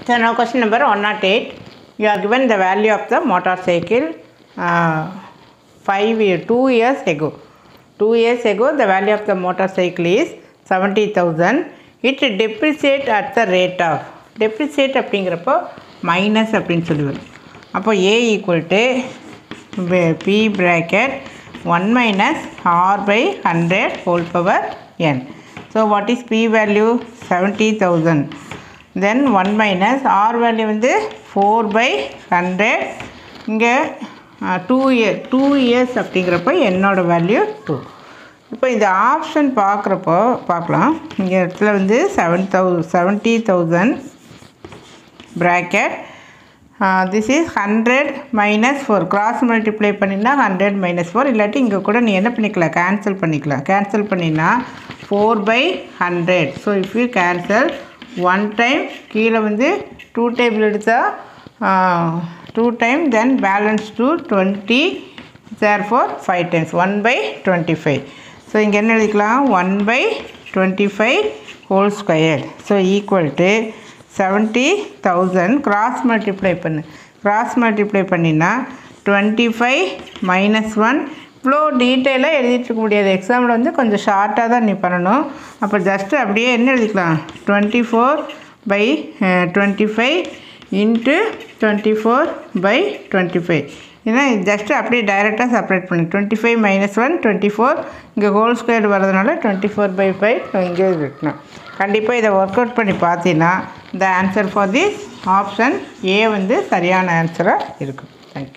So now question number 108. You are given the value of the motorcycle uh, five year, two years ago. Two years ago, the value of the motorcycle is 70,000. It depreciate at the rate of depreciate அப்படிங்கிறப்போ minus அப்படின்னு சொல்லுவேன் அப்போ A equal to P bracket one minus R by hundred whole power N so what is P value seventy thousand then one minus R value வந்து four by hundred இங்கே two year two years அப்படிங்கிறப்ப என்னோட value two இப்போ இந்த option பார்க்குறப்போ பார்க்கலாம் இங்கே இடத்துல வந்து seven thou seventy thousand bracket this is hundred minus four cross multiply பண்ணினா ஹண்ட்ரட் மைனஸ் ஃபோர் இல்லாட்டி இங்கே கூட நீ என்ன பண்ணிக்கலாம் கேன்சல் பண்ணிக்கலாம் கேன்சல் பண்ணினா four by hundred so if you cancel one time கீழே வந்து டூ டேபிள் எடுத்தால் two time then balance two twenty there four five times one by twenty five so இங்கே என்ன எழுதிக்கலாம் one by twenty five whole square so equal to seventy thousand cross multiply பண்ணு cross multiply பண்ணினா twenty five minus one இவ்வளோ டீட்டெயிலாக எழுதிட்டு இருக்க முடியாது எக்ஸாமில் வந்து கொஞ்சம் ஷார்ட்டாக தான் நீ பண்ணணும் அப்போ ஜஸ்ட்டு அப்படியே என்ன எழுதிக்கலாம் twenty four by twenty five into twenty four by twenty five ஏன்னா ஜஸ்ட்டு அப்படியே டைரெக்டாக செப்பரேட் பண்ணு twenty five minus one twenty four இங்கே ஹோல் ஸ்கொயர் வரதுனால டுவெண்ட்டி ஃபோர் பை ஃபைவ் இங்கே இருக்கணும் கண்டிப்பாக இதை ஒர்க் அவுட் பண்ணி பார்த்தீங்கன்னா the answer for this option A வந்து சரியான ஆன்சராக இருக்கும் thank you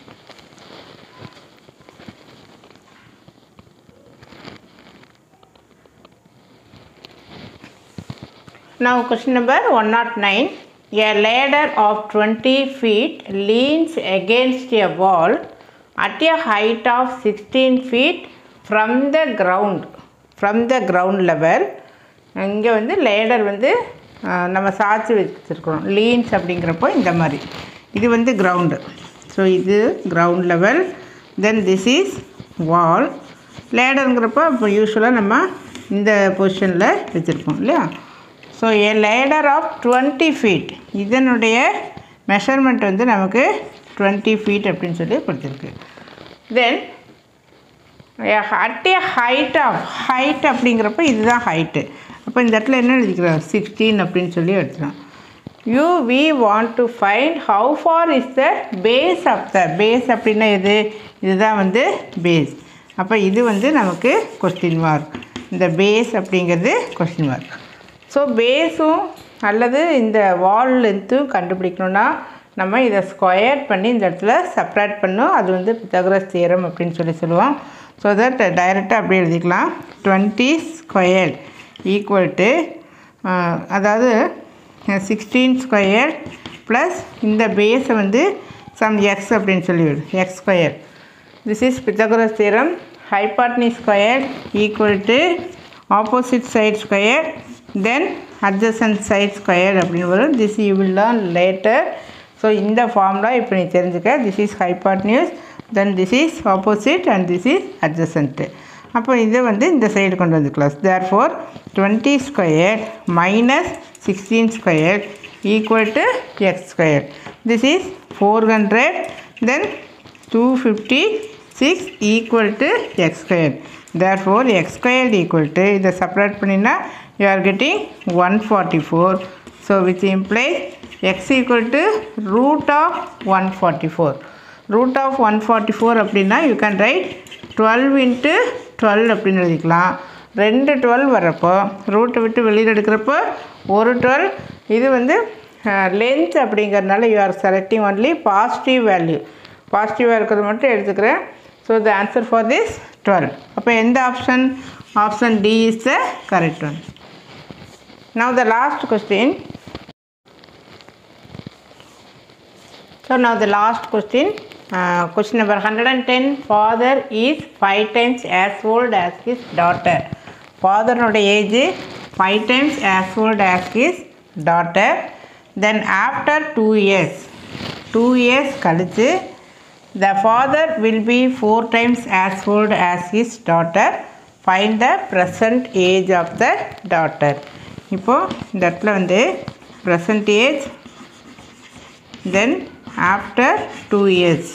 Now question number 109. A ladder of 20 feet leans against a wall at a height of 16 feet from the ground. From the ground level. இங்கே வந்து ladder வந்து அஹ், நம்ம சாய்ச்சி வச்சுருக்கிறோம் leans அப்படிங்கிறப்போ இந்த மாதிரி இது வந்து கிரவுண்டு ஸோ இது ground level then this is wall லேடருங்கிறப்போ இப்போ யூஸ்வலாக நம்ம இந்த பொசிஷனில் வச்சுருப்போம் இல்லையா so a ladder of twenty feet இதனுடைய மெஷர்மெண்ட் வந்து நமக்கு டுவெண்ட்டி ஃபீட் அப்படின்னு சொல்லி கொடுத்துருக்கு then at a height of height அப்படிங்கிறப்ப இதுதான் ஹைட்டு அப்போ இந்த இடத்துல என்ன எழுதிக்கிறோம் சிக்ஸ்டீன் அப்படின்னு சொல்லி எடுத்துக்கலாம் you we want to find how far is the base of the base அப்படின்னா எது இதுதான் வந்து பேஸ் அப்போ இது வந்து நமக்கு கொஸ்டின் மார்க் இந்த பேஸ் அப்படிங்கிறது கொஸ்டின் மார்க் ஸோ பேஸும் அல்லது இந்த வால் லென்த்தும் கண்டுபிடிக்கணும்னா நம்ம இதை ஸ்கொயர் பண்ணி இந்த இடத்துல செப்ரேட் பண்ணும் அது வந்து பித்தகரஸ் தியரம் அப்படின்னு சொல்லி சொல்லுவோம் ஸோ தட் டைரெக்டாக அப்படியே எழுதிக்கலாம் டுவெண்ட்டி ஸ்கொயர் ஈக்குவல் டு அதாவது சிக்ஸ்டீன் ஸ்கொயர் ப்ளஸ் இந்த பேஸை வந்து சம் எக்ஸ் அப்படின்னு சொல்லிவிடு X square this is Pythagoras theorem hypotenuse square equal to opposite side square then adjacent side square அப்படின்னு வரும் this you will learn later so இந்த formula இப்போ நீ தெரிஞ்சுக்க this is hypotenuse then this is opposite and this is adjacent அப்போ இதை வந்து இந்த சைடு கொண்டு வந்துக்கலாம் therefore twenty square minus sixteen square equal to X square this is four hundred then two fifty six equal to X square there four X square equal to இதை separate பண்ணினா you are getting one forty four so which implies X equal to root of one forty four root of one forty four அப்படின்னா you can write twelve into twelve அப்படின்னு எழுதிக்கலாம் ரெண்டு twelve வர்றப்போ ரூட்டை விட்டு வெளியில் எடுக்கிறப்போ ஒரு டுவெல் இது வந்து லென்த் அப்படிங்கிறதுனால you are selecting only positive value பாசிட்டிவாக இருக்கிறது மட்டும் எடுத்துக்கிறேன் so the answer for this twelve அப்போ எந்த option option D is the correct one now the last question so now the last question uh, question number 110 father is five times as old as his daughter father னுடைய age five times as old as his daughter then after two years two years கழிச்சு the father will be four times as old as his daughter find the present age of the daughter இப்போது இந்த இடத்துல வந்து present age then after two years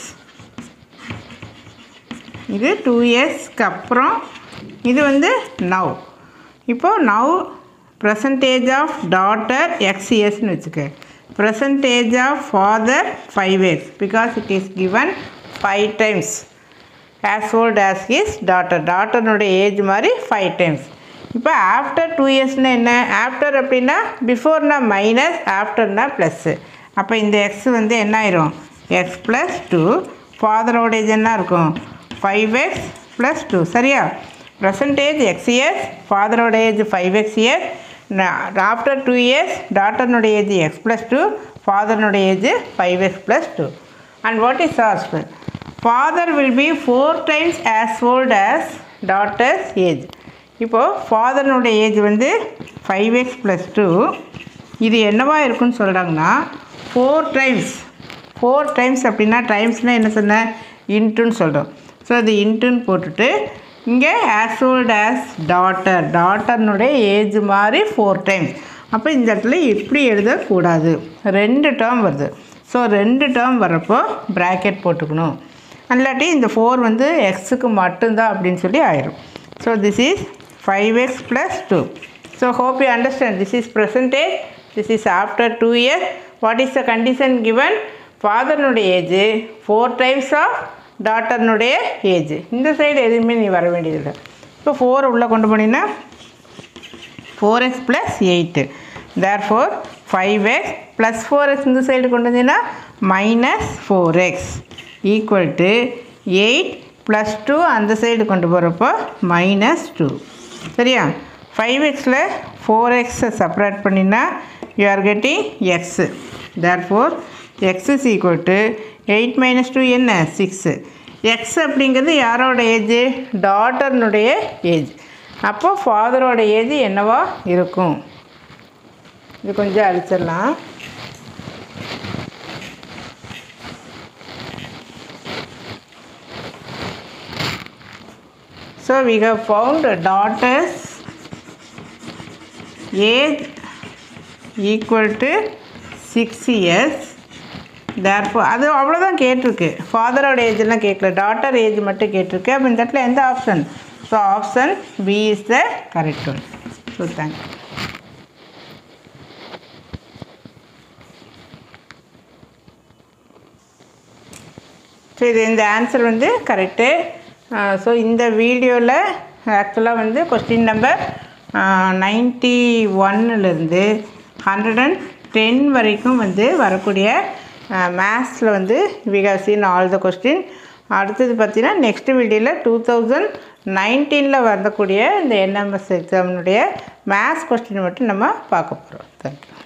இது two இயர்ஸ்க்கு அப்புறம் இது வந்து நவ் இப்போது now present age of daughter X இயர்ஸ்னு வச்சுக்க present age of father five years because it is given five times as old as his daughter டாட்டர்னுடைய ஏஜ் மாதிரி ஃபைவ் டைம்ஸ் இப்போ ஆஃப்டர் டூ இயர்ஸ்னால் என்ன ஆஃப்டர் அப்படின்னா பிஃபோர்னா மைனஸ் ஆஃப்டர்னா ப்ளஸ்ஸு அப்போ இந்த எக்ஸ் வந்து என்ன ஆயிரும் எக்ஸ் ப்ளஸ் டூ ஃபாதரோட ஏஜ் என்ன இருக்கும் ஃபைவ் எக்ஸ் ப்ளஸ் டூ சரியா ப்ரெசன்டேஜ் எக்ஸ் இயர்ஸ் ஃபாதரோட age five X years after two years டாட்டர்னுடைய ஏஜ் எக்ஸ் ப்ளஸ் டூ ஃபாதர்னுடைய age five X plus two and what is as per father will be four times as old as daughter's age இப்போது ஃபாதர்னுடைய age வந்து five X plus two இது என்னவா இருக்குன்னு சொல்கிறாங்கன்னா four times four times அப்படின்னா டைம்ஸ்னால் என்ன சொன்னேன் இன்ட்டுன்னு சொல்கிறோம் ஸோ அது இன்ட்டுன்னு போட்டுட்டு இங்கே ஆஸ் ஓல்ட் ஆஸ் டாட்டர் டாட்டர்னுடைய ஏஜ் மாதிரி ஃபோர் டைம்ஸ் அப்போ இந்த இடத்துல இப்படி எழுதக்கூடாது ரெண்டு டேர்ம் வருது ஸோ ரெண்டு டேர்ம் வரப்போ ப்ராக்கெட் போட்டுக்கணும் அல்லாட்டி இந்த ஃபோர் வந்து எக்ஸுக்கு மட்டும்தான் அப்படின்னு சொல்லி ஆயிரும் so this is five X plus two so hope you understand this is present age this is after two years what is the condition given ஃபாதர்னுடைய ஏஜ் ஃபோர் டைம்ஸ் ஆஃப் டாட்டர்னுடைய ஏஜ் இந்த சைடு எதுவுமே நீ வர வேண்டியதில்லை இப்போ ஃபோர் உள்ளே கொண்டு போனீங்கன்னா four X plus eight there four five X plus four X இந்த சைடு கொண்டு வந்தீங்கன்னா minus four X equal to eight plus two அந்த சைடு கொண்டு போகிறப்போ மைனஸ் டூ சரியா ஃபைவ் எக்ஸில் ஃபோர் எக்ஸை செப்பரேட் பண்ணினா you are getting X there four X is equal to eight minus two என்ன சிக்ஸு எக்ஸ் அப்படிங்கிறது யாரோட ஏஜ் டாட்டர்னுடைய ஏஜ் அப்போ ஃபாதரோட ஏஜ் என்னவா இருக்கும் இது கொஞ்சம் அழிச்சிடலாம் So we have found daughter's age equal to six years therefore அது அவ்வளோதான் கேட்டிருக்கு ஃபாதரோட ஏஜ்லாம் கேட்கல டாட்டர் ஏஜ் மட்டும் கேட்டிருக்கு அப்போ இந்த இடத்துல எந்த option so option B is the correct one so thank you so இது இந்த ஆன்சர் வந்து கரெக்டு ஸோ இந்த வீடியோவில் ஆக்சுவலாக வந்து கொஸ்டின் நம்பர் நைன்ட்டி ஒன்னுலேருந்து ஹண்ட்ரட் அண்ட் டென் வரைக்கும் வந்து வரக்கூடிய மேத்ஸில் வந்து we have seen all the question அடுத்தது பார்த்தீங்கன்னா நெக்ஸ்ட் வீடியோவில் டூ தௌசண்ட் நைன்டீனில் வரக்கூடிய இந்த என்எம்எஸ் எக்ஸாமினுடைய மேத்ஸ் கொஸ்டின் மட்டும் நம்ம பார்க்க போகிறோம் தேங்க்யூ